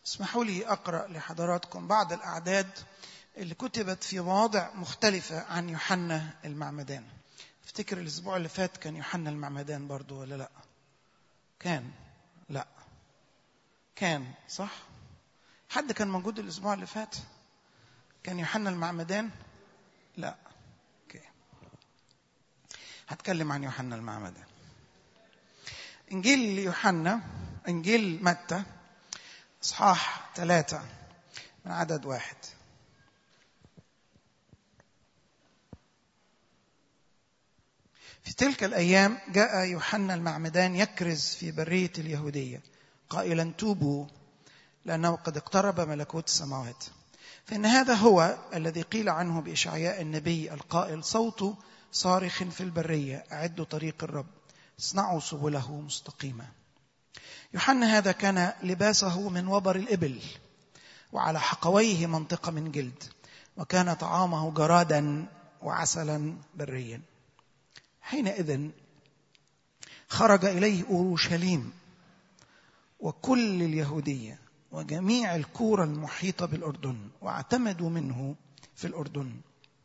اسمحوا لي أقرأ لحضراتكم بعض الأعداد اللي كتبت في مواضع مختلفة عن يوحنا المعمدان افتكر الأسبوع اللي فات كان يوحنا المعمدان برضو ولا لا كان لا كان صح حد كان موجود الأسبوع اللي فات كان يوحنا المعمدان لا اوكي هتكلم عن يوحنا المعمدان انجيل يوحنا انجيل متى اصحاح ثلاثة من عدد واحد في تلك الايام جاء يوحنا المعمدان يكرز في بريه اليهوديه قائلا توبوا لانه قد اقترب ملكوت السماوات فإن هذا هو الذي قيل عنه بإشعياء النبي القائل صوت صارخ في البرية أعدوا طريق الرب اصنعوا سبله مستقيمة يوحنا هذا كان لباسه من وبر الإبل وعلى حقويه منطقة من جلد وكان طعامه جرادا وعسلا بريا حينئذ خرج إليه أورشليم وكل اليهودية وجميع الكورة المحيطة بالأردن واعتمدوا منه في الأردن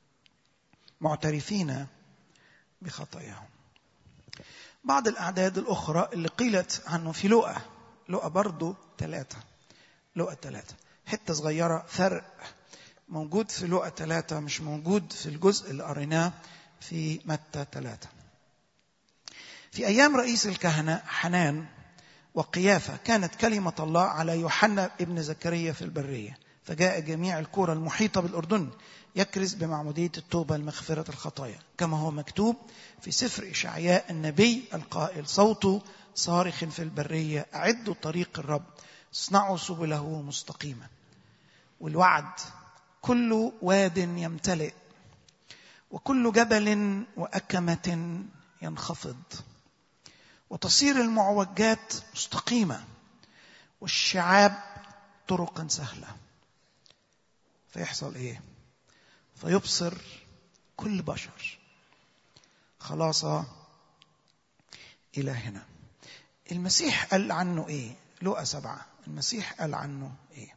معترفين بخطاياهم بعض الأعداد الأخرى اللي قيلت عنه في لؤى لؤى برضه ثلاثة لؤى ثلاثة حتة صغيرة فرق موجود في لؤى ثلاثة مش موجود في الجزء اللي قريناه في متى ثلاثة في أيام رئيس الكهنة حنان وقيافة كانت كلمة الله على يوحنا ابن زكريا في البرية فجاء جميع الكرة المحيطة بالأردن يكرز بمعمودية التوبة لمغفرة الخطايا كما هو مكتوب في سفر إشعياء النبي القائل صوته صارخ في البرية أعدوا طريق الرب اصنعوا سبله مستقيما والوعد كل واد يمتلئ وكل جبل وأكمة ينخفض وتصير المعوجات مستقيمة والشعاب طرقا سهلة فيحصل ايه فيبصر كل بشر خلاص إلى هنا المسيح قال عنه ايه لقى سبعة المسيح قال عنه ايه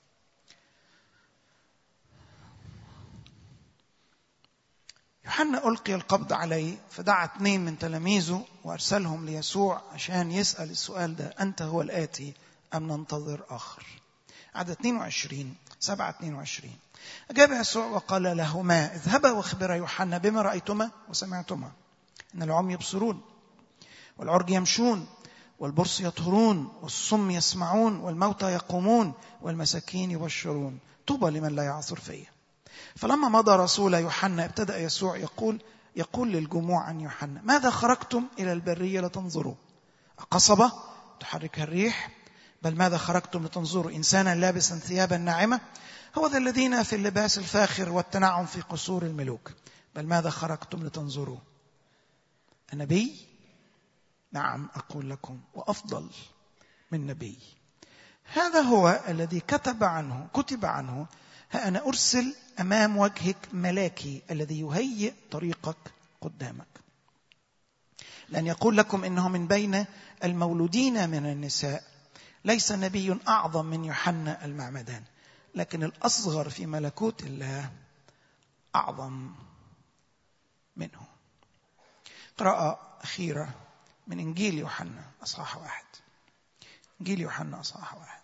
يوحنا ألقي القبض عليه فدعا اثنين من تلاميذه وأرسلهم ليسوع عشان يسأل السؤال ده أنت هو الآتي أم ننتظر آخر عدد 22 7 22 أجاب يسوع وقال لهما اذهبا واخبرا يوحنا بما رأيتما وسمعتما أن العمي يبصرون والعرج يمشون والبرص يطهرون والصم يسمعون والموتى يقومون والمساكين يبشرون طوبى لمن لا يعثر فيه فلما مضى رسول يوحنا ابتدأ يسوع يقول يقول للجموع عن يوحنا ماذا خرجتم إلى البرية لتنظروا قصبة تحركها الريح بل ماذا خرجتم لتنظروا إنسانا لابسا ثيابا ناعمة هو ذا الذين في اللباس الفاخر والتنعم في قصور الملوك بل ماذا خرجتم لتنظروا النبي نعم أقول لكم وأفضل من نبي هذا هو الذي كتب عنه كتب عنه ها أنا أرسل أمام وجهك ملاكي الذي يهيئ طريقك قدامك لأن يقول لكم إنه من بين المولودين من النساء ليس نبي أعظم من يوحنا المعمدان لكن الأصغر في ملكوت الله أعظم منه قراءة أخيرة من إنجيل يوحنا أصحاح واحد إنجيل يوحنا أصحاح واحد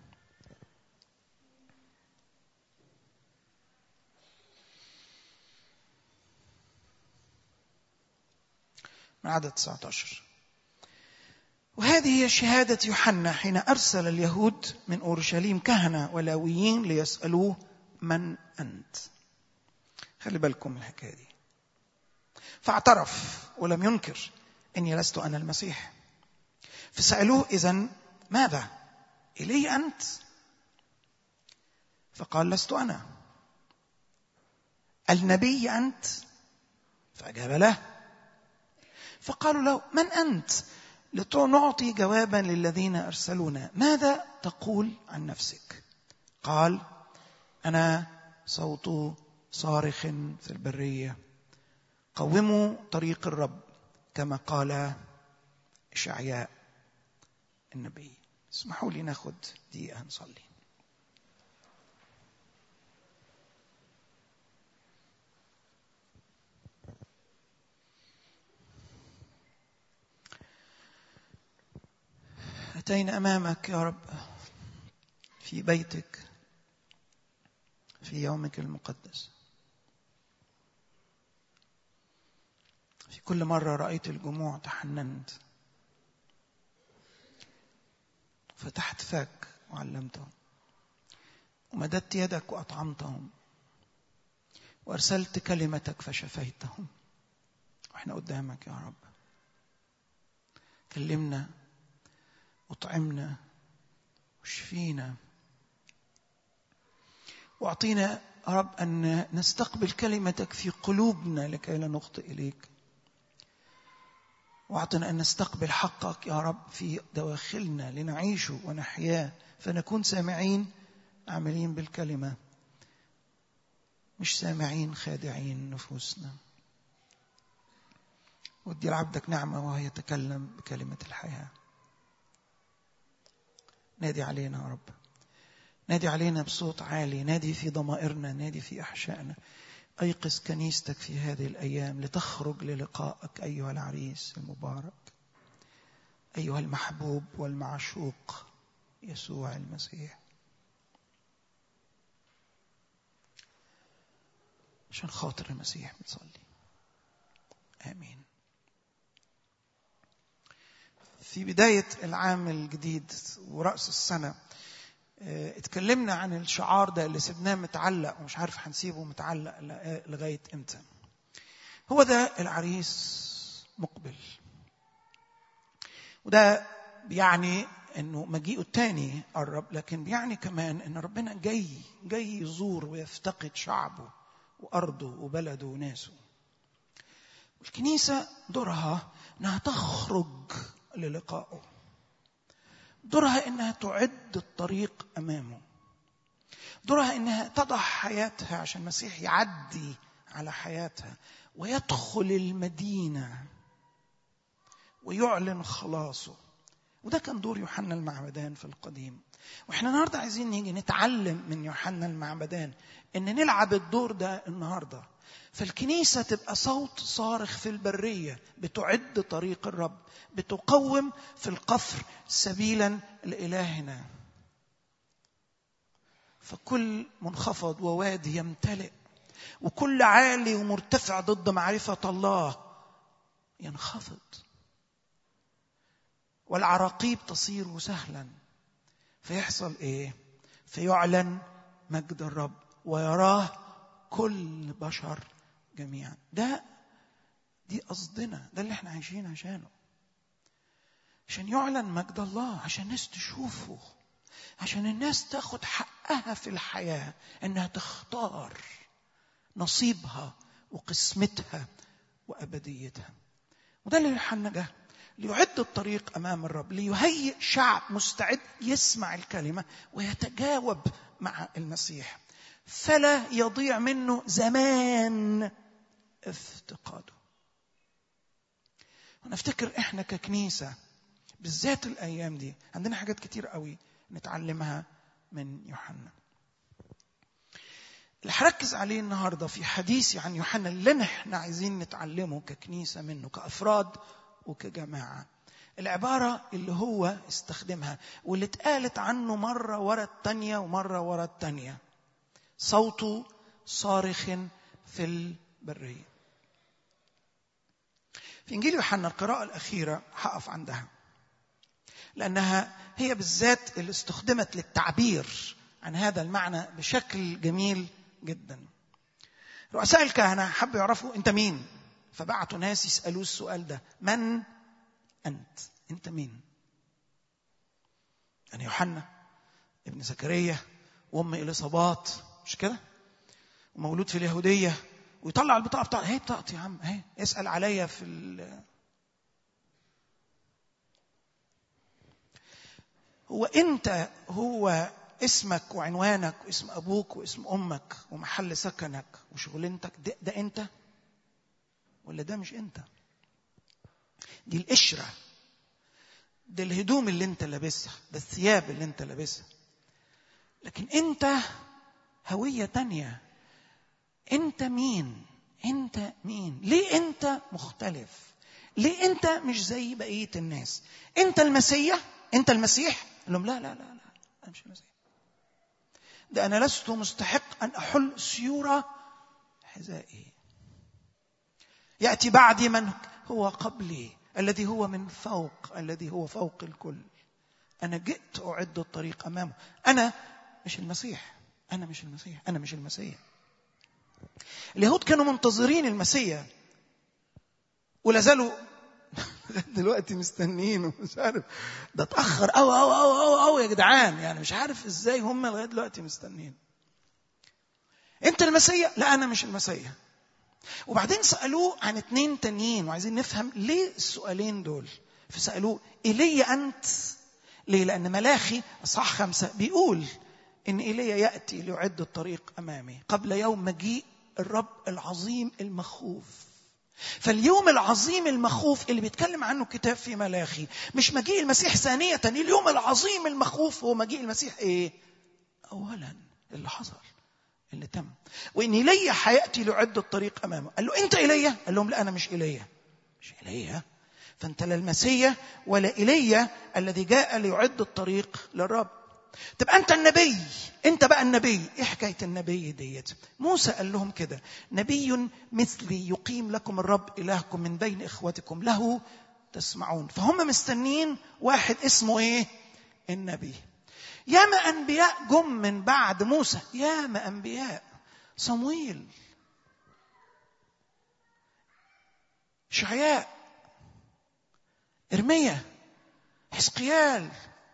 من عدد 19 وهذه هي شهادة يوحنا حين أرسل اليهود من أورشليم كهنة ولاويين ليسألوه من أنت خلي بالكم من الحكاية دي فاعترف ولم ينكر إني لست أنا المسيح فسألوه إذا ماذا إلي أنت فقال لست أنا النبي أنت فأجاب له فقالوا له من أنت لنعطي جوابا للذين أرسلونا ماذا تقول عن نفسك قال أنا صوت صارخ في البرية قوموا طريق الرب كما قال إشعياء النبي اسمحوا لي ناخد دقيقة نصلي أتينا أمامك يا رب في بيتك في يومك المقدس في كل مرة رأيت الجموع تحننت فتحت فاك وعلمتهم ومددت يدك وأطعمتهم وأرسلت كلمتك فشفيتهم واحنا قدامك يا رب كلمنا اطعمنا وشفينا واعطينا يا رب ان نستقبل كلمتك في قلوبنا لكي لا نخطئ اليك واعطنا ان نستقبل حقك يا رب في دواخلنا لنعيشه ونحياه فنكون سامعين عاملين بالكلمه مش سامعين خادعين نفوسنا ودي لعبدك نعمه وهو يتكلم بكلمه الحياه نادي علينا يا رب نادي علينا بصوت عالي نادي في ضمائرنا نادي في احشائنا ايقظ كنيستك في هذه الايام لتخرج للقائك ايها العريس المبارك ايها المحبوب والمعشوق يسوع المسيح عشان خاطر المسيح بنصلي امين في بدايه العام الجديد وراس السنه آه، اتكلمنا عن الشعار ده اللي سيبناه متعلق ومش عارف هنسيبه متعلق لغايه امتى هو ده العريس مقبل وده بيعني انه مجيئه التاني قرب لكن بيعني كمان ان ربنا جاي جاي يزور ويفتقد شعبه وارضه وبلده وناسه الكنيسه دورها انها تخرج للقائه دورها انها تعد الطريق امامه دورها انها تضع حياتها عشان المسيح يعدي على حياتها ويدخل المدينه ويعلن خلاصه وده كان دور يوحنا المعمدان في القديم واحنا النهارده عايزين نيجي نتعلم من يوحنا المعمدان ان نلعب الدور ده النهارده فالكنيسه تبقى صوت صارخ في البريه بتعد طريق الرب بتقوم في القفر سبيلا لالهنا فكل منخفض ووادي يمتلئ وكل عالي ومرتفع ضد معرفه الله ينخفض والعراقيب تصير سهلا فيحصل ايه فيعلن مجد الرب ويراه كل بشر جميعا ده دي قصدنا ده اللي احنا عايشين عشانه عشان يعلن مجد الله عشان الناس تشوفه عشان الناس تاخد حقها في الحياة انها تختار نصيبها وقسمتها وأبديتها وده اللي يوحنا جه ليعد الطريق امام الرب ليهيئ شعب مستعد يسمع الكلمه ويتجاوب مع المسيح فلا يضيع منه زمان افتقاده انا افتكر احنا ككنيسه بالذات الايام دي عندنا حاجات كتير قوي نتعلمها من يوحنا اللي هركز عليه النهارده في حديثي عن يوحنا اللي احنا عايزين نتعلمه ككنيسه منه كافراد وكجماعه العبارة اللي هو استخدمها واللي اتقالت عنه مرة ورا التانية ومرة ورا التانية صوته صارخ في البرية في إنجيل يوحنا القراءة الأخيرة هقف عندها لأنها هي بالذات اللي استخدمت للتعبير عن هذا المعنى بشكل جميل جدا رؤساء الكهنة حبوا يعرفوا أنت مين فبعتوا ناس يسألوه السؤال ده من أنت أنت مين أنا يوحنا ابن زكريا وأم إليصابات مش كده ومولود في اليهودية ويطلع البطاقة بتاعته هي بطاقتي يا عم اهي اسأل عليا في ال هو أنت هو اسمك وعنوانك واسم أبوك واسم أمك ومحل سكنك وشغلانتك ده, ده أنت ولا ده مش أنت دي القشرة ده الهدوم اللي انت لابسها ده الثياب اللي انت لابسها لكن انت هوية تانية انت مين انت مين ليه انت مختلف ليه انت مش زي بقية الناس انت المسيح انت المسيح قال لهم لا لا لا لا انا مش المسيح ده انا لست مستحق ان احل سيور حذائي ياتي بعدي من هو قبلي الذي هو من فوق الذي هو فوق الكل انا جئت اعد الطريق امامه انا مش المسيح انا مش المسيح انا مش المسيح اليهود كانوا منتظرين المسيح ولا زالوا دلوقتي مستنيين ومش عارف ده اتاخر أو أو أو أو أو يا جدعان يعني مش عارف ازاي هم لغايه دلوقتي مستنيين انت المسيح لا انا مش المسيح وبعدين سالوه عن اتنين تانيين وعايزين نفهم ليه السؤالين دول فسالوه ايليا انت ليه لان ملاخي اصحاح خمسه بيقول ان ايليا ياتي ليعد الطريق امامي قبل يوم مجيء الرب العظيم المخوف فاليوم العظيم المخوف اللي بيتكلم عنه الكتاب في ملاخي مش مجيء المسيح ثانية اليوم العظيم المخوف هو مجيء المسيح ايه اولا اللي حصل اللي تم وان ايليا حياتي ليعد الطريق امامه قال له انت ايليا قال لهم لا انا مش ايليا مش ايليا فانت لا المسيح ولا ايليا الذي جاء ليعد الطريق للرب تبقى انت النبي انت بقى النبي ايه حكايه النبي ديت موسى قال لهم كده نبي مثلي يقيم لكم الرب الهكم من بين اخوتكم له تسمعون فهم مستنين واحد اسمه ايه النبي ياما انبياء جم من بعد موسى ياما انبياء صمويل شعياء ارميا حزقيال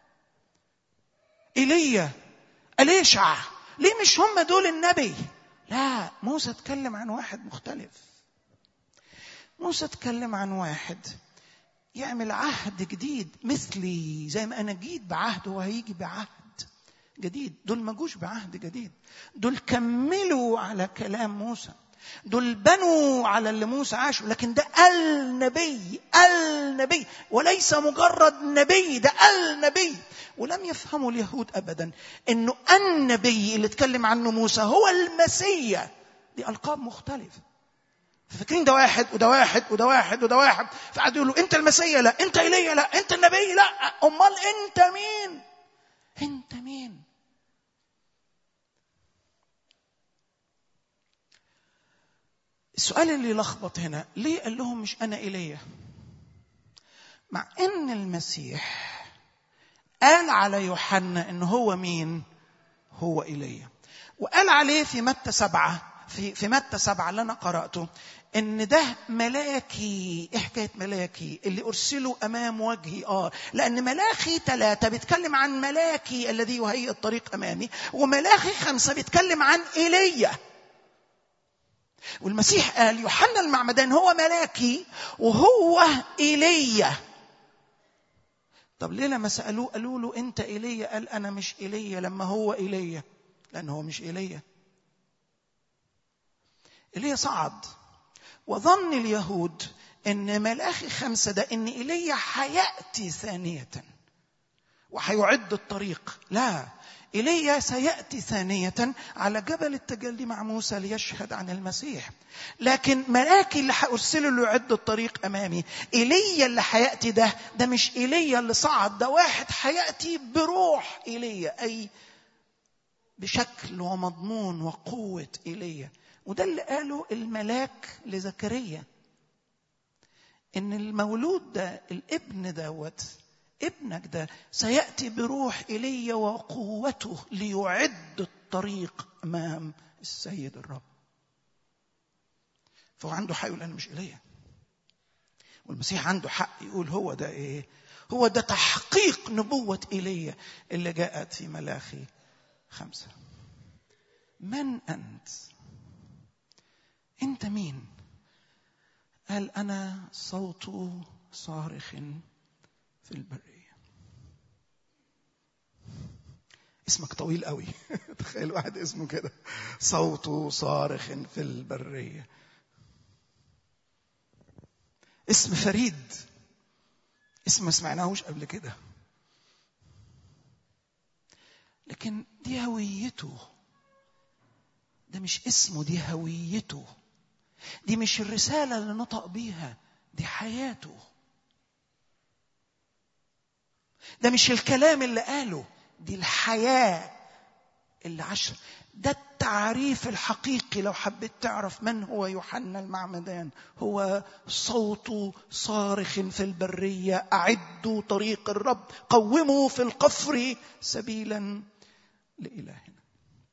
ايليا اليشع ليه مش هم دول النبي لا موسى اتكلم عن واحد مختلف موسى اتكلم عن واحد يعمل عهد جديد مثلي زي ما انا جيت بعهد هو هيجي بعهد جديد دول ما جوش بعهد جديد دول كملوا على كلام موسى دول بنوا على اللي موسى عاشوا لكن ده النبي النبي وليس مجرد نبي ده النبي ولم يفهموا اليهود ابدا انه النبي اللي اتكلم عنه موسى هو المسيا دي القاب مختلفه فاكرين ده واحد وده واحد وده واحد وده واحد فقعدوا يقولوا انت المسيا لا انت ايليا لا انت النبي لا امال انت مين انت مين السؤال اللي لخبط هنا ليه قال لهم مش انا ايليا مع ان المسيح قال على يوحنا ان هو مين هو ايليا وقال عليه في متى سبعة في في متى سبعة اللي انا قرأته ان ده ملاكي ايه حكايه ملاكي اللي ارسله امام وجهي اه لان ملاخي ثلاثه بيتكلم عن ملاكي الذي يهيئ الطريق امامي وملاخي خمسه بيتكلم عن ايليا والمسيح قال يوحنا المعمدان هو ملاكي وهو ايليا طب ليه لما سالوه قالوا له انت ايليا قال انا مش ايليا لما هو ايليا لان هو مش ايليا ايليا صعد وظن اليهود ان ملاخي خمسه ده ان ايليا حياتي ثانيه وهيعد الطريق لا ايليا سياتي ثانيه على جبل التجلي مع موسى ليشهد عن المسيح لكن ملاكي اللي هارسله ليعد الطريق امامي ايليا اللي هياتي ده ده مش ايليا اللي صعد ده واحد هياتي بروح ايليا اي بشكل ومضمون وقوه ايليا وده اللي قاله الملاك لزكريا ان المولود ده الابن دوت ابنك ده سياتي بروح ايليا وقوته ليعد الطريق امام السيد الرب فهو عنده حق يقول انا مش ايليا والمسيح عنده حق يقول هو ده ايه هو ده تحقيق نبوة ايليا اللي جاءت في ملاخي خمسة من أنت أنت مين قال أنا صوت صارخ في البرية اسمك طويل قوي تخيل واحد اسمه كده صوت صارخ في البرية اسم فريد اسم ما سمعناهوش قبل كده لكن دي هويته ده مش اسمه دي هويته دي مش الرسالة اللي نطق بيها دي حياته ده مش الكلام اللي قاله دي الحياة اللي عاشها ده التعريف الحقيقي لو حبيت تعرف من هو يوحنا المعمدان هو صوت صارخ في البرية أعدوا طريق الرب قوموا في القفر سبيلا لإلهنا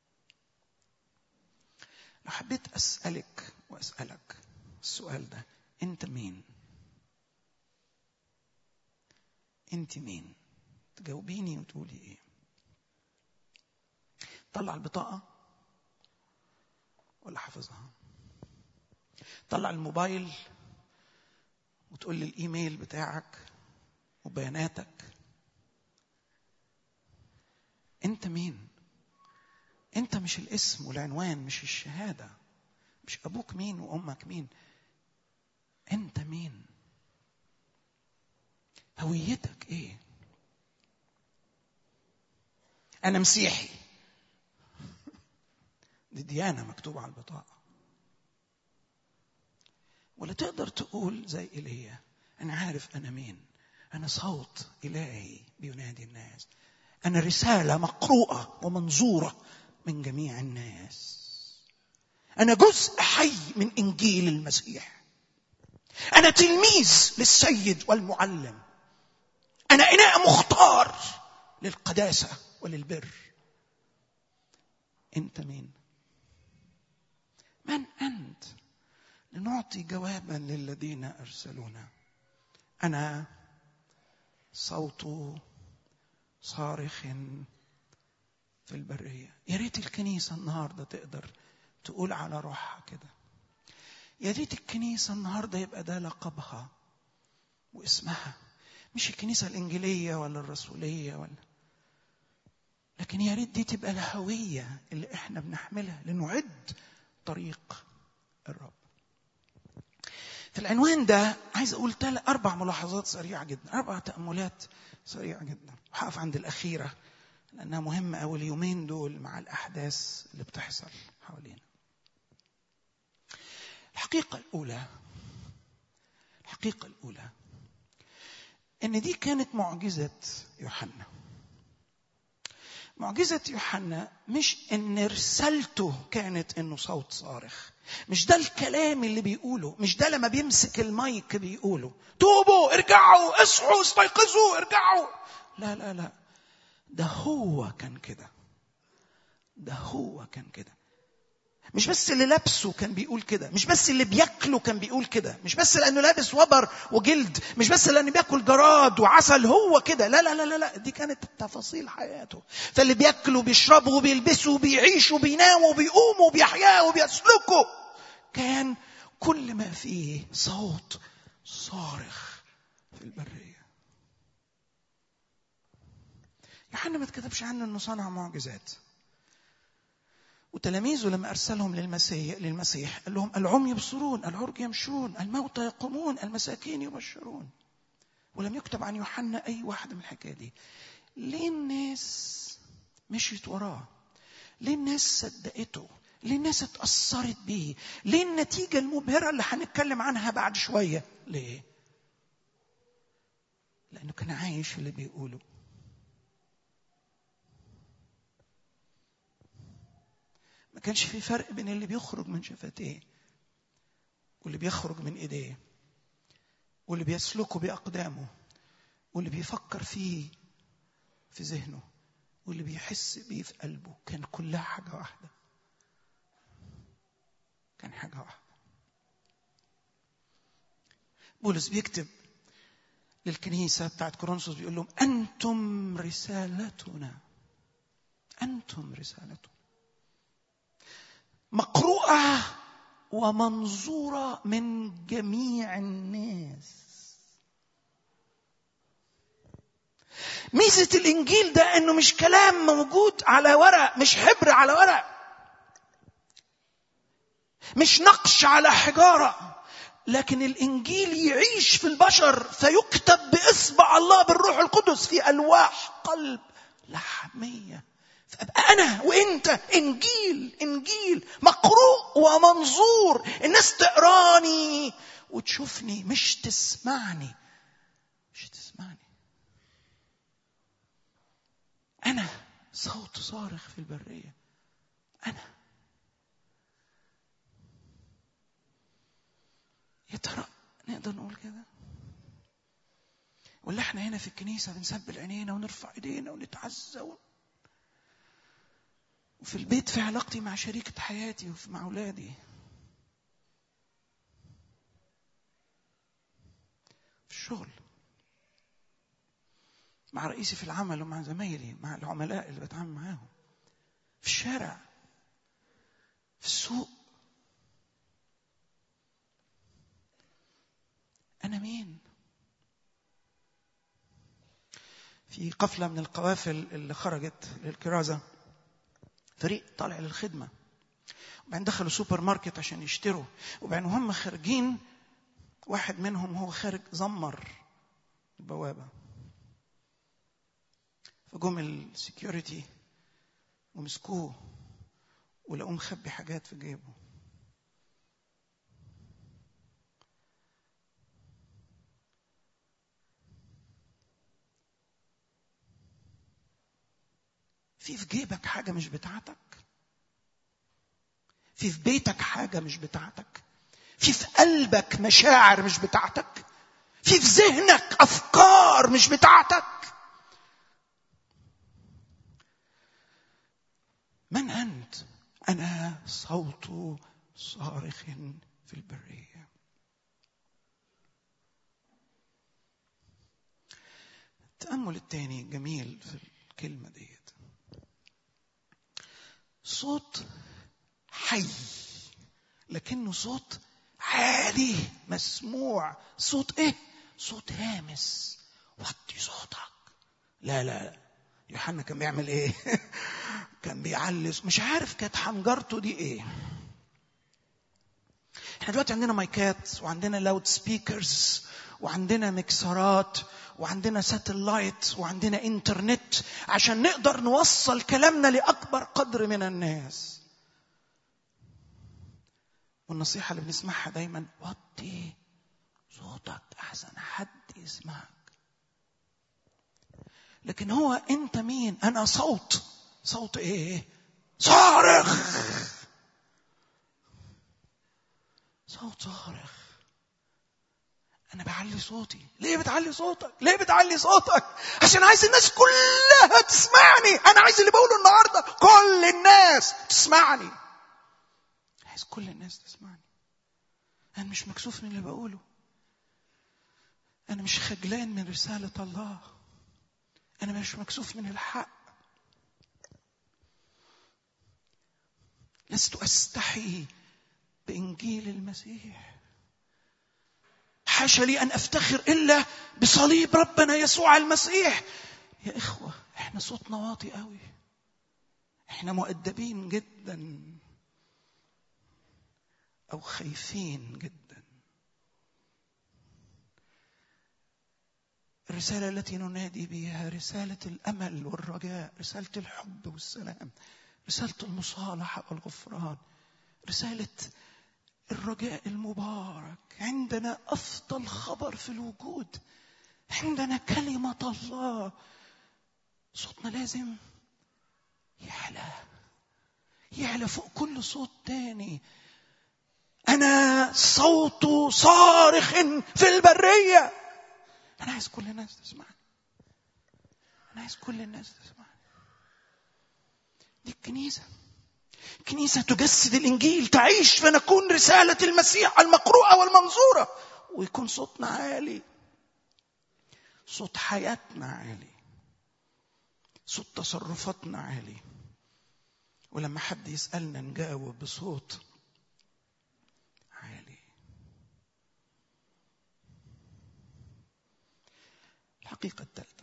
لو حبيت أسألك وأسألك السؤال ده أنت مين؟ أنت مين؟ تجاوبيني وتقولي إيه؟ طلع البطاقة ولا حافظها طلع الموبايل وتقول لي الايميل بتاعك وبياناتك انت مين انت مش الاسم والعنوان مش الشهاده مش ابوك مين وامك مين انت مين هويتك ايه انا مسيحي دي ديانة مكتوبة على البطاقة ولا تقدر تقول زي إيليا أنا عارف أنا مين أنا صوت إلهي بينادي الناس أنا رسالة مقروءة ومنظورة من جميع الناس أنا جزء حي من إنجيل المسيح أنا تلميذ للسيد والمعلم أنا إناء مختار للقداسة وللبر أنت مين؟ من انت لنعطي جوابا للذين ارسلونا انا صوت صارخ في البريه يا ريت الكنيسه النهارده تقدر تقول على روحها كده يا ريت الكنيسه النهارده يبقى ده لقبها واسمها مش الكنيسه الانجيليه ولا الرسوليه ولا لكن يا ريت دي تبقى الهويه اللي احنا بنحملها لنعد طريق الرب في العنوان ده عايز اقول تل اربع ملاحظات سريعه جدا اربع تاملات سريعه جدا وهقف عند الاخيره لانها مهمه قوي اليومين دول مع الاحداث اللي بتحصل حوالينا الحقيقه الاولى الحقيقه الاولى ان دي كانت معجزه يوحنا معجزة يوحنا مش ان رسالته كانت انه صوت صارخ مش ده الكلام اللي بيقوله مش ده لما بيمسك المايك بيقوله توبوا ارجعوا اصحوا استيقظوا ارجعوا لا لا لا ده هو كان كده ده هو كان كده مش بس اللي لابسه كان بيقول كده مش بس اللي بياكله كان بيقول كده مش بس لانه لابس وبر وجلد مش بس لانه بياكل جراد وعسل هو كده لا لا لا لا, لا. دي كانت تفاصيل حياته فاللي بياكلوا وبيشربوا وبيلبسوا وبيعيشوا وبيناموا وبيقوموا وبيحياوا وبيسلكوا كان كل ما فيه صوت صارخ في البريه يوحنا ما اتكتبش عنه انه صنع معجزات وتلاميذه لما ارسلهم للمسيح للمسيح قال لهم العمي يبصرون العرج يمشون الموتى يقومون المساكين يبشرون ولم يكتب عن يوحنا اي واحده من الحكايه دي ليه الناس مشيت وراه ليه الناس صدقته ليه الناس اتأثرت بيه ليه النتيجة المبهرة اللي هنتكلم عنها بعد شوية ليه لأنه كان عايش اللي بيقوله ما كانش في فرق بين اللي بيخرج من شفتيه واللي بيخرج من ايديه واللي بيسلكه باقدامه واللي بيفكر فيه في ذهنه واللي بيحس بيه في قلبه كان كلها حاجه واحده كان حاجه واحده بولس بيكتب للكنيسه بتاعت كورنثوس بيقول لهم انتم رسالتنا انتم رسالتنا مقروءة ومنظورة من جميع الناس ميزة الإنجيل ده إنه مش كلام موجود على ورق مش حبر على ورق مش نقش على حجارة لكن الإنجيل يعيش في البشر فيكتب بإصبع الله بالروح القدس في ألواح قلب لحمية فابقى انا وانت انجيل انجيل مقروء ومنظور الناس تقراني وتشوفني مش تسمعني مش تسمعني أنا صوت صارخ في البرية أنا يا ترى نقدر نقول كده ولا احنا هنا في الكنيسة بنسبل عينينا ونرفع ايدينا ونتعزى و... وفي البيت في علاقتي مع شريكة حياتي ومع أولادي في الشغل مع رئيسي في العمل ومع زمايلي مع العملاء اللي بتعامل معاهم في الشارع في السوق أنا مين؟ في قفلة من القوافل اللي خرجت للكرازة فريق طالع للخدمة وبعدين دخلوا سوبر ماركت عشان يشتروا وبعدين هم خارجين واحد منهم هو خارج زمر البوابة فجم السكيورتي ومسكوه ولقوه مخبي حاجات في جيبه في في جيبك حاجة مش بتاعتك في في بيتك حاجة مش بتاعتك في في قلبك مشاعر مش بتاعتك في في ذهنك أفكار مش بتاعتك من أنت؟ أنا صوت صارخ في البرية التأمل الثاني جميل في الكلمة ديت صوت حي لكنه صوت عالي مسموع صوت ايه صوت هامس وطي صوتك لا لا يوحنا كان بيعمل ايه كان بيعلي مش عارف كانت حنجرته دي ايه احنا دلوقتي عندنا مايكات وعندنا لاود سبيكرز وعندنا مكسرات وعندنا ساتلايت وعندنا انترنت عشان نقدر نوصل كلامنا لاكبر قدر من الناس والنصيحه اللي بنسمعها دايما وطي صوتك احسن حد يسمعك لكن هو انت مين انا صوت صوت ايه صارخ صوت صارخ انا بعلي صوتي ليه بتعلي صوتك ليه بتعلي صوتك عشان عايز الناس كلها تسمعني انا عايز اللي بقوله النهارده كل الناس تسمعني عايز كل الناس تسمعني انا مش مكسوف من اللي بقوله انا مش خجلان من رساله الله انا مش مكسوف من الحق لست استحي بانجيل المسيح حاشا لي ان افتخر الا بصليب ربنا يسوع المسيح يا اخوه احنا صوتنا واطي قوي احنا مؤدبين جدا او خايفين جدا الرساله التي ننادي بها رساله الامل والرجاء رساله الحب والسلام رساله المصالحه والغفران رساله الرجاء المبارك عندنا افضل خبر في الوجود عندنا كلمه الله صوتنا لازم يعلى يعلى فوق كل صوت تاني انا صوت صارخ في البريه انا عايز كل الناس تسمعني انا عايز كل الناس تسمعني دي الكنيسه كنيسة تجسد الإنجيل تعيش فنكون رسالة المسيح المقروءة والمنظورة ويكون صوتنا عالي صوت حياتنا عالي صوت تصرفاتنا عالي ولما حد يسألنا نجاوب بصوت عالي الحقيقة الثالثة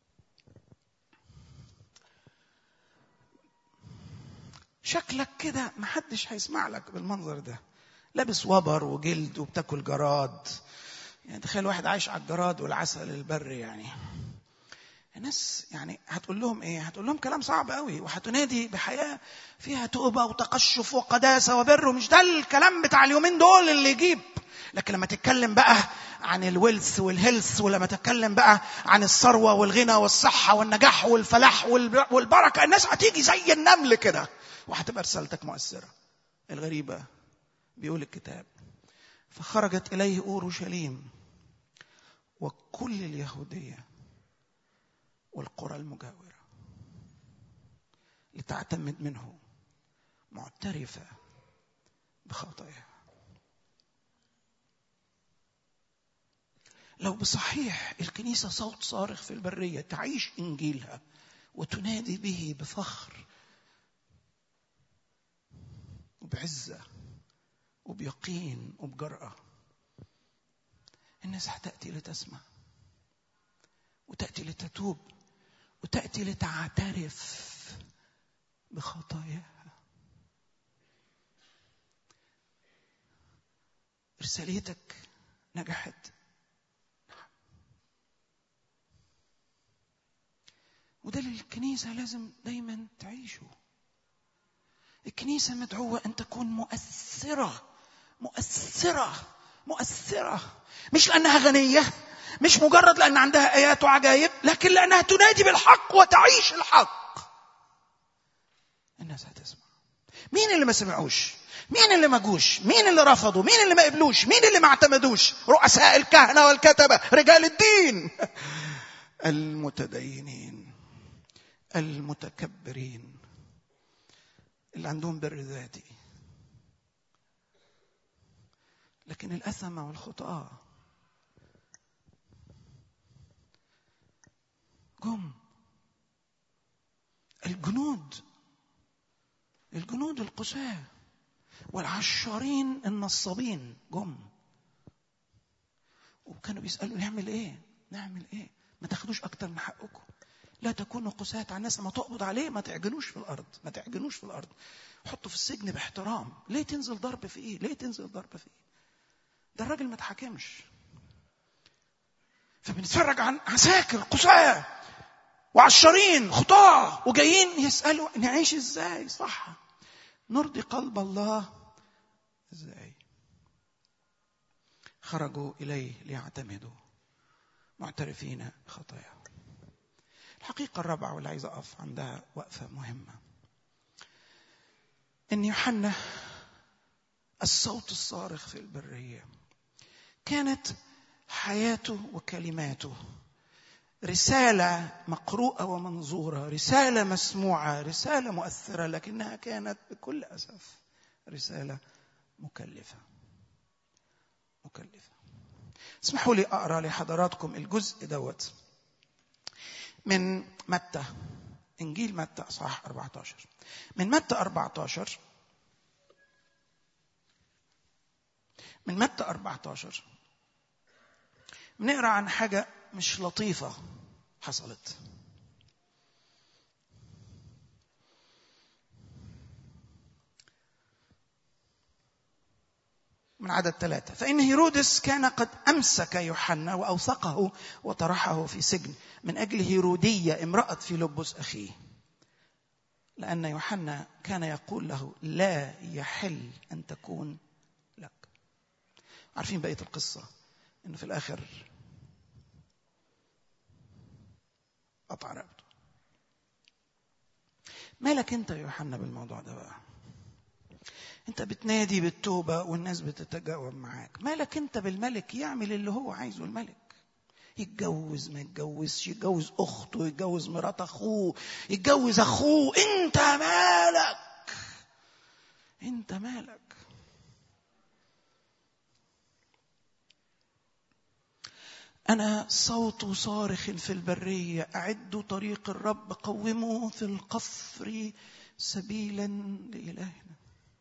شكلك كده محدش هيسمع لك بالمنظر ده لابس وبر وجلد وبتاكل جراد يعني تخيل واحد عايش على الجراد والعسل البري يعني الناس يعني هتقول لهم ايه هتقول لهم كلام صعب قوي وهتنادي بحياه فيها توبه وتقشف وقداسه وبر مش ده الكلام بتاع اليومين دول اللي يجيب لكن لما تتكلم بقى عن الويلث والهيلث ولما تتكلم بقى عن الثروه والغنى والصحه والنجاح والفلاح والبركه الناس هتيجي زي النمل كده وهتبقى رسالتك مؤثره الغريبه بيقول الكتاب فخرجت اليه اورشليم وكل اليهوديه والقرى المجاوره لتعتمد منه معترفه بخطاياها لو بصحيح الكنيسة صوت صارخ في البرية تعيش إنجيلها وتنادي به بفخر وبعزة وبيقين وبجرأة الناس هتأتي لتسمع وتأتي لتتوب وتأتي لتعترف بخطاياها رسالتك نجحت وده اللي الكنيسة لازم دايما تعيشه الكنيسة مدعوة أن تكون مؤثرة مؤثرة مؤثرة مش لأنها غنية مش مجرد لأن عندها آيات وعجائب لكن لأنها تنادي بالحق وتعيش الحق الناس هتسمع مين اللي ما سمعوش مين اللي ما جوش مين اللي رفضوا مين اللي ما قبلوش مين اللي ما اعتمدوش رؤساء الكهنة والكتبة رجال الدين المتدينين المتكبرين اللي عندهم بر ذاتي لكن الأثمة والخطاة جم الجنود الجنود القساة والعشارين النصابين جم وكانوا بيسألوا نعمل ايه نعمل ايه ما تاخدوش اكتر من حقكم لا تكونوا قساة على الناس ما تقبض عليه ما تعجنوش في الارض ما تعجنوش في الارض حطه في السجن باحترام ليه تنزل ضرب في ايه ليه تنزل ضرب في ايه ده الراجل ما اتحاكمش فبنتفرج عن عساكر قساة وعشرين خطاة وجايين يسألوا نعيش ازاي صح نرضي قلب الله ازاي خرجوا إليه ليعتمدوا معترفين خطاياهم الحقيقة الرابعة واللي عايز أقف عندها وقفة مهمة إن يوحنا الصوت الصارخ في البرية كانت حياته وكلماته رسالة مقروءة ومنظورة رسالة مسموعة رسالة مؤثرة لكنها كانت بكل أسف رسالة مكلفة مكلفة اسمحوا لي أقرأ لحضراتكم الجزء دوت من متى إنجيل متى أصحاح 14 من متى 14 من متى 14 بنقرا عن حاجة مش لطيفة حصلت من عدد ثلاثة فإن هيرودس كان قد أمسك يوحنا وأوثقه وطرحه في سجن من أجل هيرودية امرأة فيلبس أخيه لأن يوحنا كان يقول له لا يحل أن تكون لك عارفين بقية القصة إنه في الآخر قطع رقبته مالك أنت يا يوحنا بالموضوع ده بقى انت بتنادي بالتوبة والناس بتتجاوب معاك مالك انت بالملك يعمل اللي هو عايزه الملك يتجوز ما يتجوزش يتجوز اخته يتجوز مرات اخوه يتجوز اخوه انت مالك انت مالك أنا صوت صارخ في البرية أعدوا طريق الرب قوموا في القفر سبيلا لإلهنا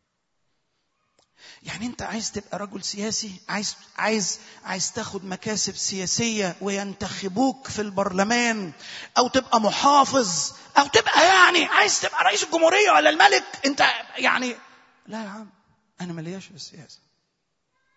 يعني انت عايز تبقى رجل سياسي عايز عايز عايز تاخد مكاسب سياسيه وينتخبوك في البرلمان او تبقى محافظ او تبقى يعني عايز تبقى رئيس الجمهوريه ولا الملك انت يعني لا يا عم انا ملياش في السياسه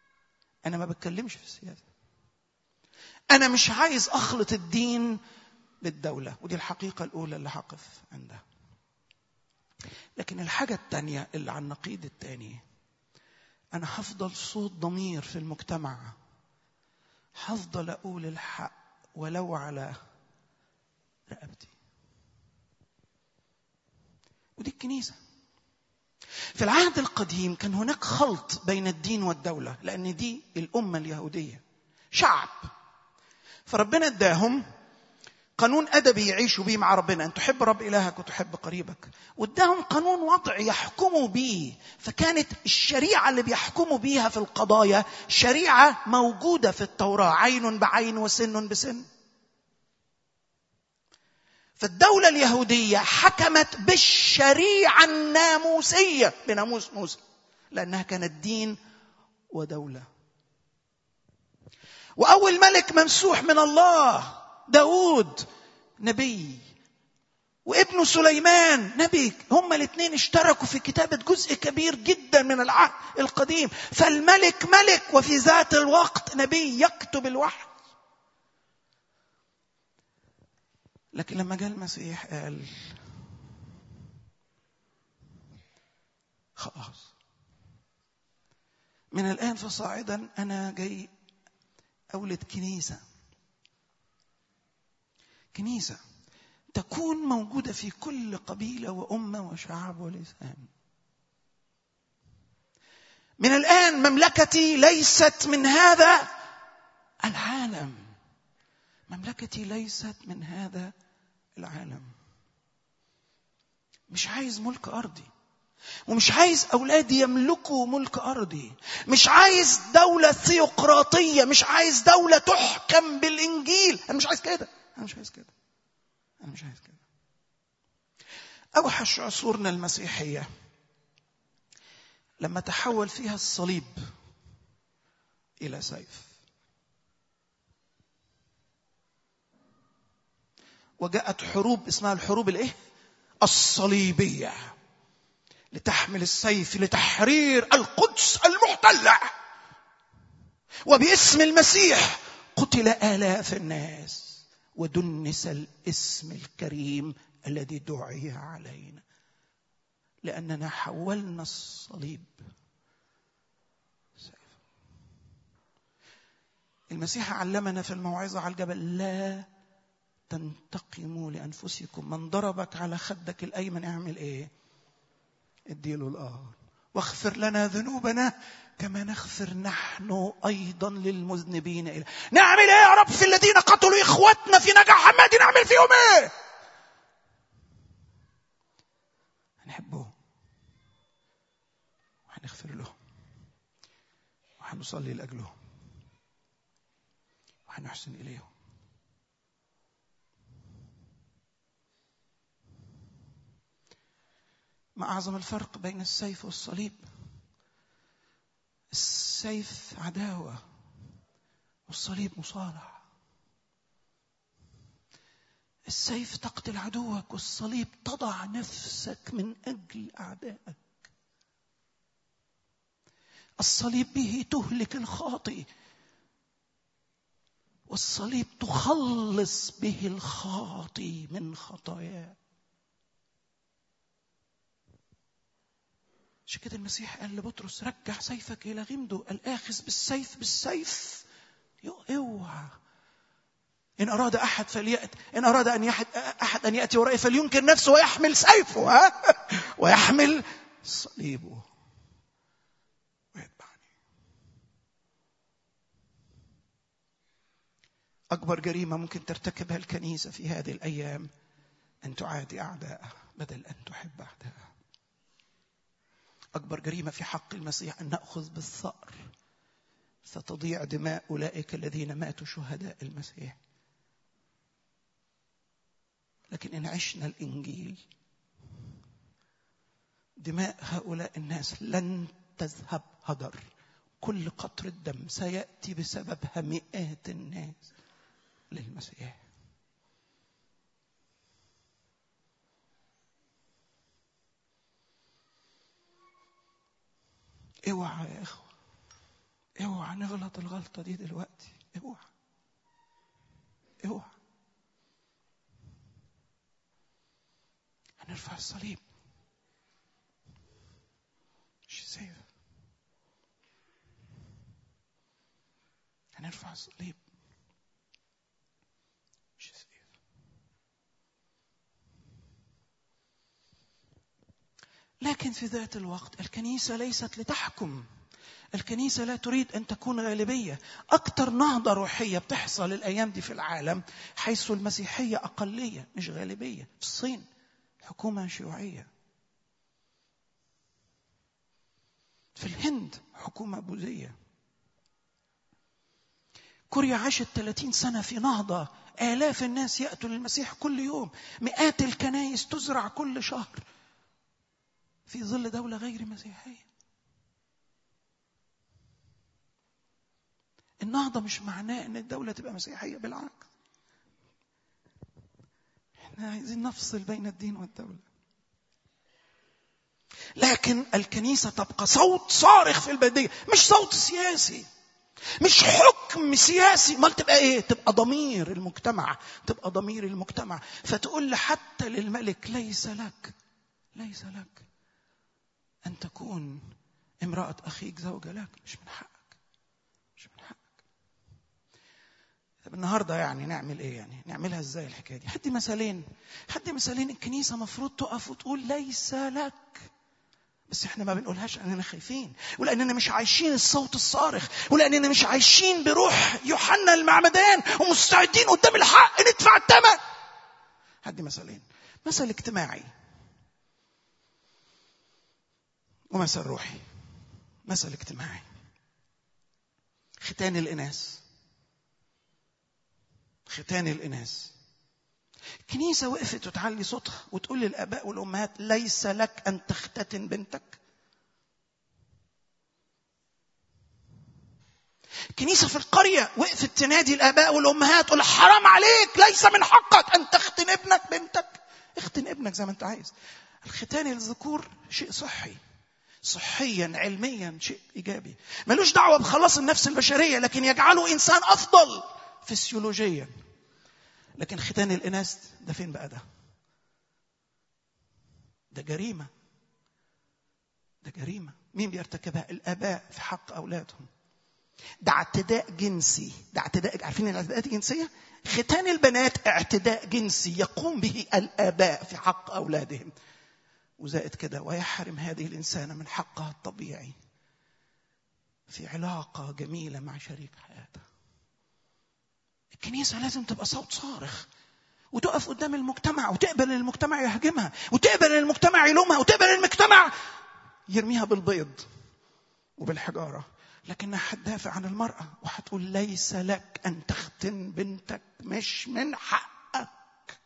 انا ما بتكلمش في السياسه انا مش عايز اخلط الدين بالدولة ودي الحقيقة الأولى اللي هقف عندها لكن الحاجة الثانية اللي على النقيض الثاني أنا هفضل صوت ضمير في المجتمع هفضل أقول الحق ولو على رقبتي ودي الكنيسة في العهد القديم كان هناك خلط بين الدين والدولة لأن دي الأمة اليهودية شعب فربنا اداهم قانون ادبي يعيشوا بيه مع ربنا ان تحب رب الهك وتحب قريبك واداهم قانون وضعي يحكموا بيه فكانت الشريعه اللي بيحكموا بيها في القضايا شريعه موجوده في التوراه عين بعين وسن بسن فالدولة اليهودية حكمت بالشريعة الناموسية بناموس موسى لأنها كانت دين ودولة وأول ملك ممسوح من الله داود نبي وابنه سليمان نبي هما الاثنين اشتركوا في كتابة جزء كبير جدا من العهد القديم فالملك ملك وفي ذات الوقت نبي يكتب الوحي لكن لما جاء المسيح قال خلاص من الآن فصاعدا أنا جاي أولد كنيسة كنيسة تكون موجودة في كل قبيلة وأمة وشعب ولسان من الآن مملكتي ليست من هذا العالم مملكتي ليست من هذا العالم مش عايز ملك أرضي ومش عايز أولادي يملكوا ملك أرضي مش عايز دولة ثيوقراطية مش عايز دولة تحكم بالإنجيل أنا مش عايز كده أنا مش عايز كده أنا مش عايز كده أوحش عصورنا المسيحية لما تحول فيها الصليب إلى سيف وجاءت حروب اسمها الحروب الايه الصليبيه لتحمل السيف لتحرير القدس المحتله وباسم المسيح قتل الاف الناس ودنس الاسم الكريم الذي دعي علينا لاننا حولنا الصليب سيف المسيح علمنا في الموعظه على الجبل لا تنتقموا لانفسكم من ضربك على خدك الايمن اعمل ايه اديله الآخر واغفر لنا ذنوبنا كما نغفر نحن ايضا للمذنبين الى نعمل ايه يا رب في الذين قتلوا اخوتنا في نجع حماد نعمل فيهم ايه هنحبهم وهنغفر لهم وهنصلي لاجلهم وهنحسن اليهم ما أعظم الفرق بين السيف والصليب السيف عداوة والصليب مصالح السيف تقتل عدوك والصليب تضع نفسك من أجل أعدائك الصليب به تهلك الخاطئ والصليب تخلص به الخاطئ من خطاياه عشان كده المسيح قال لبطرس رجع سيفك الى غمده الاخذ بالسيف بالسيف اوعى ان اراد احد فليأت ان اراد ان يحد احد ان ياتي ورائي فلينكر نفسه ويحمل سيفه ها ويحمل صليبه ويتبعني اكبر جريمه ممكن ترتكبها الكنيسه في هذه الايام ان تعادي اعدائها بدل ان تحب اعدائها أكبر جريمة في حق المسيح أن نأخذ بالثأر فتضيع دماء أولئك الذين ماتوا شهداء المسيح لكن إن عشنا الإنجيل دماء هؤلاء الناس لن تذهب هدر كل قطرة دم سيأتي بسببها مئات الناس للمسيح اوعى يا اخوة اوعى نغلط الغلطة دي دلوقتي اوعى اوعى هنرفع الصليب مش سيف هنرفع الصليب مش سيف لكن في ذات الوقت الكنيسة ليست لتحكم الكنيسة لا تريد أن تكون غالبية أكثر نهضة روحية بتحصل الأيام دي في العالم حيث المسيحية أقلية مش غالبية في الصين حكومة شيوعية في الهند حكومة بوذية كوريا عاشت 30 سنة في نهضة آلاف الناس يأتوا للمسيح كل يوم مئات الكنائس تزرع كل شهر في ظل دولة غير مسيحية النهضة مش معناه ان الدولة تبقى مسيحية بالعكس احنا عايزين نفصل بين الدين والدولة لكن الكنيسة تبقى صوت صارخ في البلدية مش صوت سياسي مش حكم سياسي امال تبقى ايه تبقى ضمير المجتمع تبقى ضمير المجتمع فتقول حتى للملك ليس لك ليس لك ان تكون امرأة اخيك زوجة لك مش من حقك مش من حقك طب النهارده يعني نعمل ايه يعني نعملها ازاي الحكايه دي حدي مثالين حدي مثالين الكنيسه مفروض تقف وتقول ليس لك بس احنا ما بنقولهاش لاننا خايفين ولاننا مش عايشين الصوت الصارخ ولاننا مش عايشين بروح يوحنا المعمدان ومستعدين قدام الحق ندفع الثمن هدي مثلين مثل اجتماعي ومثل روحي مثل اجتماعي ختان الاناث ختان الاناث كنيسة وقفت وتعلي صوتها وتقول للآباء والأمهات ليس لك أن تختتن بنتك كنيسة في القرية وقفت تنادي الآباء والأمهات تقول حرام عليك ليس من حقك أن تختن ابنك بنتك اختن ابنك زي ما أنت عايز الختان الذكور شيء صحي صحيا علميا شيء إيجابي ملوش دعوة بخلاص النفس البشرية لكن يجعله إنسان أفضل فسيولوجيا لكن ختان الإناث ده فين بقى ده؟ ده جريمة ده جريمة مين بيرتكبها؟ الآباء في حق أولادهم ده اعتداء جنسي ده اعتداء عارفين الاعتداءات الجنسية؟ ختان البنات اعتداء جنسي يقوم به الآباء في حق أولادهم وزائد كده ويحرم هذه الإنسانة من حقها الطبيعي في علاقة جميلة مع شريك حياتها الكنيسة لازم تبقى صوت صارخ وتقف قدام المجتمع وتقبل المجتمع يهاجمها وتقبل المجتمع يلومها وتقبل المجتمع يرميها بالبيض وبالحجارة لكنها هتدافع عن المرأة وهتقول ليس لك أن تختن بنتك مش من حقك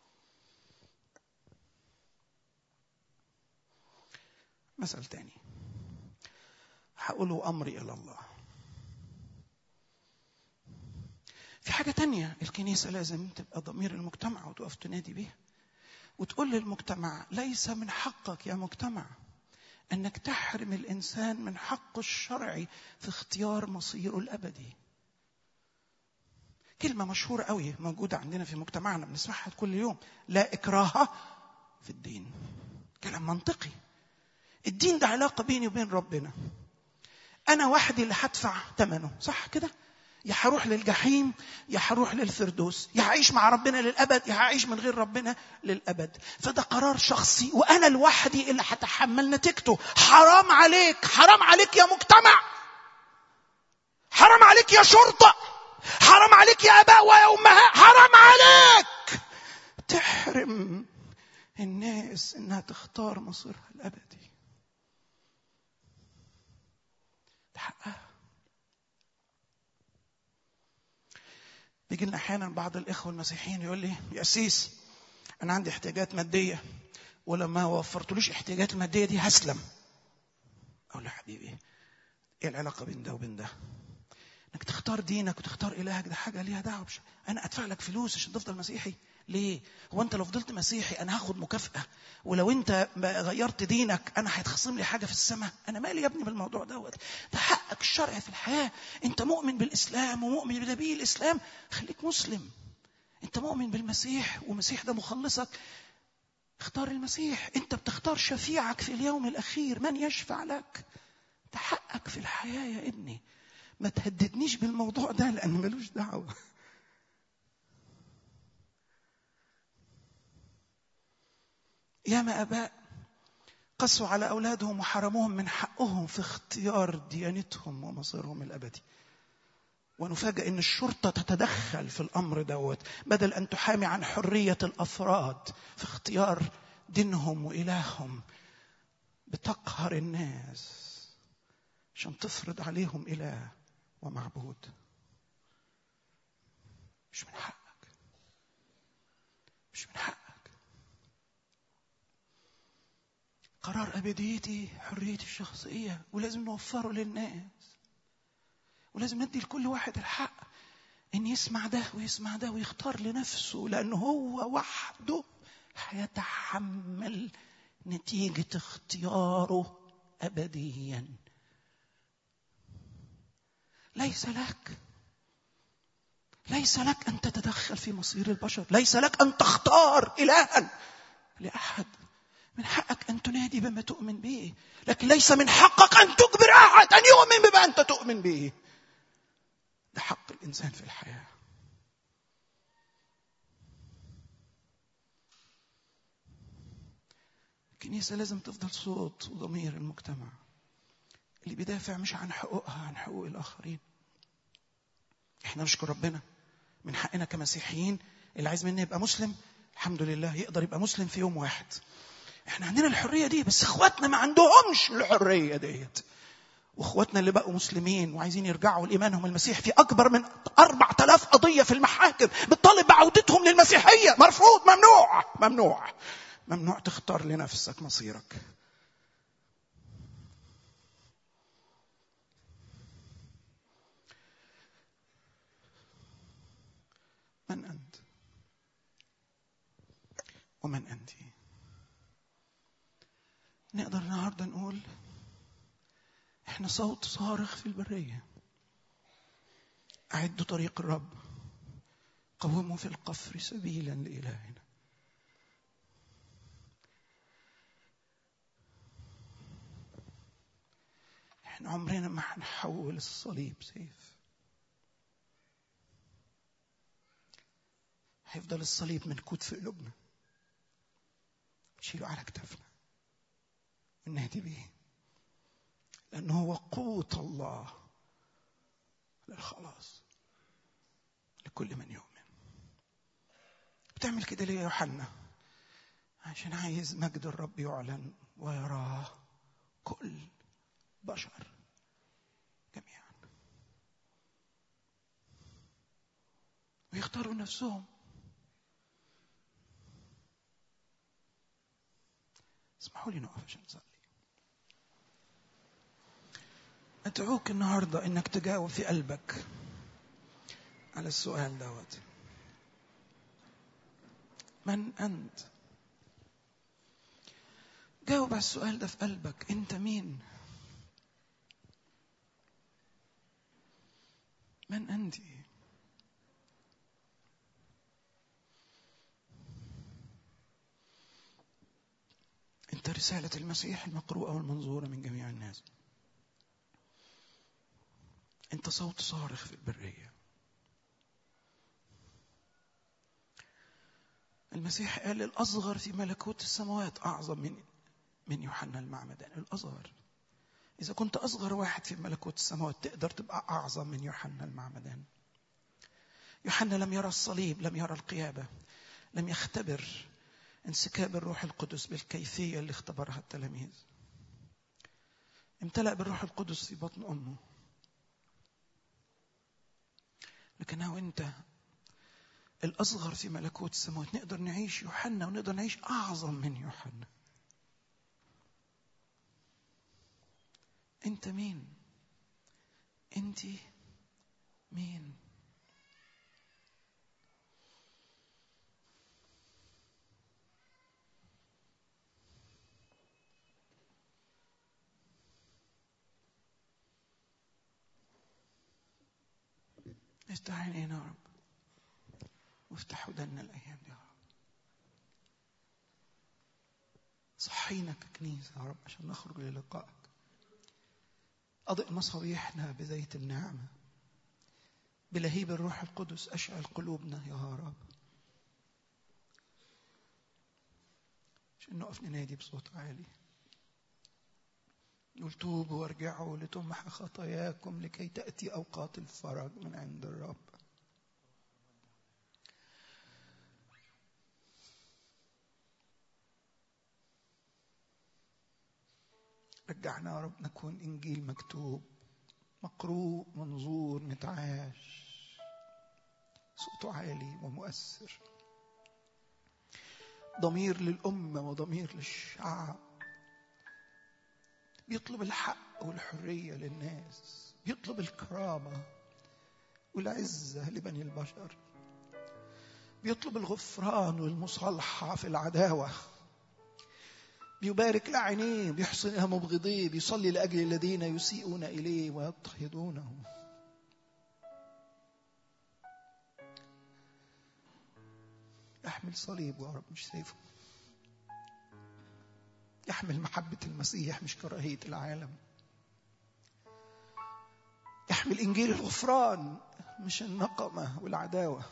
مثل تاني هقوله أمري إلى الله في حاجة تانية الكنيسة لازم تبقى ضمير المجتمع وتقف تنادي بيها وتقول للمجتمع ليس من حقك يا مجتمع انك تحرم الانسان من حقه الشرعي في اختيار مصيره الابدي كلمة مشهورة قوي موجودة عندنا في مجتمعنا بنسمعها كل يوم لا إكراه في الدين كلام منطقي الدين ده علاقة بيني وبين ربنا أنا وحدي اللي هدفع ثمنه صح كده يا هروح للجحيم يا هروح للفردوس يا هعيش مع ربنا للابد يا هعيش من غير ربنا للابد فده قرار شخصي وانا لوحدي اللي هتحمل نتيجته حرام عليك حرام عليك يا مجتمع حرام عليك يا شرطه حرام عليك يا اباء ويا امهات حرام عليك تحرم الناس انها تختار مصيرها الابدي ده حقها بيجي لنا احيانا بعض الاخوه المسيحيين يقول لي يا سيس انا عندي احتياجات ماديه ولما وفرتلوش احتياجات الماديه دي هسلم اقول له حبيبي ايه العلاقه بين ده وبين ده انك تختار دينك وتختار الهك ده حاجه ليها دعوه بش... انا ادفع لك فلوس عشان تفضل مسيحي ليه هو انت لو فضلت مسيحي انا هاخد مكافاه ولو انت غيرت دينك انا هيتخصم لي حاجه في السماء انا مالي يا ابني بالموضوع دوت ده حقك الشرعي في الحياه انت مؤمن بالاسلام ومؤمن بنبي الاسلام خليك مسلم انت مؤمن بالمسيح والمسيح ده مخلصك اختار المسيح انت بتختار شفيعك في اليوم الاخير من يشفع لك ده حقك في الحياه يا ابني ما تهددنيش بالموضوع ده لان ملوش دعوه ياما اباء قسوا على اولادهم وحرموهم من حقهم في اختيار ديانتهم ومصيرهم الابدي ونفاجئ ان الشرطه تتدخل في الامر دوت بدل ان تحامي عن حريه الافراد في اختيار دينهم والههم بتقهر الناس عشان تفرض عليهم اله ومعبود مش من حقك مش من حقك قرار ابديتي حريتي الشخصيه ولازم نوفره للناس ولازم ندي لكل واحد الحق ان يسمع ده ويسمع ده ويختار لنفسه لانه هو وحده هيتحمل نتيجه اختياره ابديا ليس لك ليس لك ان تتدخل في مصير البشر ليس لك ان تختار الها لاحد من حقك ان تنادي بما تؤمن به لكن ليس من حقك ان تجبر احد ان يؤمن بما انت تؤمن به ده حق الانسان في الحياه الكنيسه لازم تفضل صوت وضمير المجتمع اللي بيدافع مش عن حقوقها عن حقوق الاخرين احنا نشكر ربنا من حقنا كمسيحيين اللي عايز مني يبقى مسلم الحمد لله يقدر يبقى مسلم في يوم واحد احنا عندنا الحريه دي بس اخواتنا ما عندهمش الحريه ديت واخواتنا اللي بقوا مسلمين وعايزين يرجعوا لايمانهم المسيح في اكبر من أربعة آلاف قضيه في المحاكم بتطالب بعودتهم للمسيحيه مرفوض ممنوع ممنوع ممنوع تختار لنفسك مصيرك من انت ومن انت نقدر النهارده نقول احنا صوت صارخ في البريه اعدوا طريق الرب قوموا في القفر سبيلا لالهنا احنا عمرنا ما هنحول الصليب سيف هيفضل الصليب منكوت في قلوبنا نشيله على كتافنا ونهدي بيه لأنه هو قوة الله للخلاص لكل من يؤمن بتعمل كده ليه يا يوحنا عشان عايز مجد الرب يعلن ويراه كل بشر جميعا ويختاروا نفسهم اسمحوا لي نقف عشان نصلي أدعوك النهاردة إنك تجاوب في قلبك على السؤال دوت من أنت؟ جاوب على السؤال ده في قلبك أنت مين؟ من أنت؟ أنت رسالة المسيح المقروءة والمنظورة من جميع الناس أنت صوت صارخ في البرية المسيح قال الأصغر في ملكوت السماوات أعظم من من يوحنا المعمدان الأصغر إذا كنت أصغر واحد في ملكوت السماوات تقدر تبقى أعظم من يوحنا المعمدان يوحنا لم يرى الصليب لم يرى القيامة لم يختبر انسكاب الروح القدس بالكيفية اللي اختبرها التلاميذ امتلأ بالروح القدس في بطن أمه لكن هو أنت الأصغر في ملكوت السماوات نقدر نعيش يوحنا ونقدر نعيش أعظم من يوحنا أنت مين؟ أنت مين؟ افتح عينينا يا رب وافتح ودنا الايام دي يا رب صحينا ككنيسة يا رب عشان نخرج للقائك أضئ مصابيحنا بزيت النعمة بلهيب الروح القدس أشعل قلوبنا يا رب عشان نقف ننادي بصوت عالي نقول توبوا وارجعوا لتمحى خطاياكم لكي تأتي أوقات الفرج من عند الرب رجعنا يا رب نكون إنجيل مكتوب مقروء منظور متعاش صوته عالي ومؤثر ضمير للأمة وضمير للشعب بيطلب الحق والحرية للناس بيطلب الكرامة والعزة لبني البشر بيطلب الغفران والمصالحة في العداوة بيبارك لعينيه بيحسنها مبغضيه بيصلي لأجل الذين يسيئون إليه ويضطهدونه يحمل صليب يا رب مش سيفه يحمل محبة المسيح مش كراهية العالم يحمل إنجيل الغفران مش النقمة والعداوة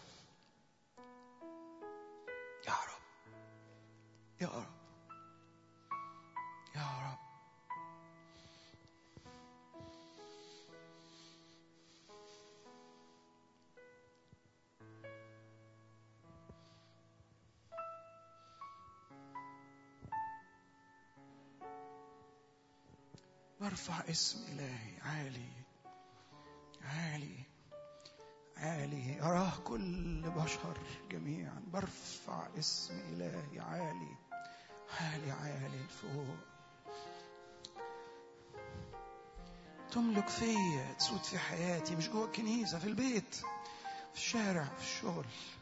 يا رب يا رب يا رب برفع اسم إلهي عالي عالي عالي يراه كل بشر جميعا برفع اسم إلهي عالي عالي عالي لفوق تملك فيا تسود في حياتي مش جوه الكنيسة في البيت في الشارع في الشغل